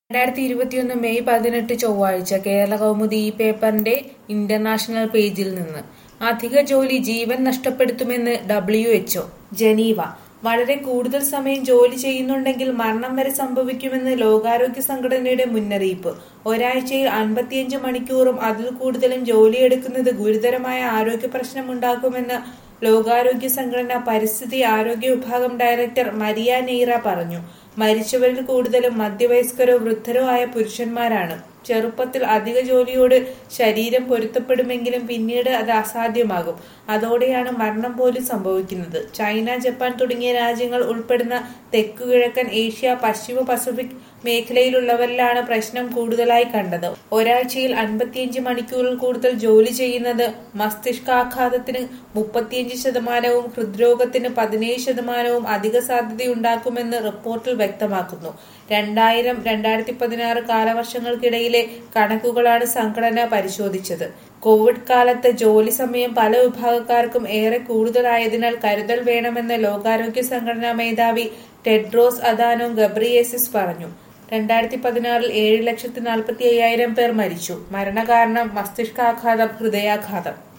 രണ്ടായിരത്തി ഇരുപത്തിയൊന്ന് മെയ് പതിനെട്ട് ചൊവ്വാഴ്ച കേരള കൗമുദി ഈ പേപ്പറിന്റെ ഇന്റർനാഷണൽ പേജിൽ നിന്ന് അധിക ജോലി ജീവൻ നഷ്ടപ്പെടുത്തുമെന്ന് ഡബ്ല്യു എച്ച്ഒ ജനീവ വളരെ കൂടുതൽ സമയം ജോലി ചെയ്യുന്നുണ്ടെങ്കിൽ മരണം വരെ സംഭവിക്കുമെന്ന് ലോകാരോഗ്യ സംഘടനയുടെ മുന്നറിയിപ്പ് ഒരാഴ്ചയിൽ അൻപത്തിയഞ്ച് മണിക്കൂറും അതിൽ കൂടുതലും ജോലിയെടുക്കുന്നത് ഗുരുതരമായ ആരോഗ്യ പ്രശ്നമുണ്ടാക്കുമെന്ന് ലോകാരോഗ്യ സംഘടന പരിസ്ഥിതി ആരോഗ്യ വിഭാഗം ഡയറക്ടർ മരിയ നെയ്റ പറഞ്ഞു മരിച്ചവരിൽ കൂടുതലും മധ്യവയസ്കരോ വൃദ്ധരോ ആയ പുരുഷന്മാരാണ് ചെറുപ്പത്തിൽ അധിക ജോലിയോട് ശരീരം പൊരുത്തപ്പെടുമെങ്കിലും പിന്നീട് അത് അസാധ്യമാകും അതോടെയാണ് മരണം പോലും സംഭവിക്കുന്നത് ചൈന ജപ്പാൻ തുടങ്ങിയ രാജ്യങ്ങൾ ഉൾപ്പെടുന്ന തെക്കുകിഴക്കൻ ഏഷ്യ പശ്ചിമ പസഫിക് മേഖലയിലുള്ളവരിലാണ് പ്രശ്നം കൂടുതലായി കണ്ടത് ഒരാഴ്ചയിൽ അൻപത്തിയഞ്ച് മണിക്കൂറിൽ കൂടുതൽ ജോലി ചെയ്യുന്നത് മസ്തിഷ്കാഘാതത്തിന് മുപ്പത്തിയഞ്ച് ശതമാനവും ഹൃദ്രോഗത്തിന് പതിനേഴ് ശതമാനവും അധിക സാധ്യതയുണ്ടാക്കുമെന്ന് റിപ്പോർട്ടിൽ വ്യക്തമാക്കുന്നു രണ്ടായിരം രണ്ടായിരത്തി പതിനാറ് കാലവർഷങ്ങൾക്കിടയിലെ കണക്കുകളാണ് സംഘടന പരിശോധിച്ചത് കോവിഡ് കാലത്ത് ജോലി സമയം പല വിഭാഗക്കാർക്കും ഏറെ കൂടുതലായതിനാൽ കരുതൽ വേണമെന്ന് ലോകാരോഗ്യ സംഘടനാ മേധാവി ടെഡ്രോസ് അദാനോ ഗബ്രിയേസിസ് പറഞ്ഞു രണ്ടായിരത്തി പതിനാറിൽ ഏഴ് ലക്ഷത്തി നാൽപ്പത്തി അയ്യായിരം പേർ മരിച്ചു മരണകാരണം മസ്തിഷ്കാഘാതം ഹൃദയാഘാതം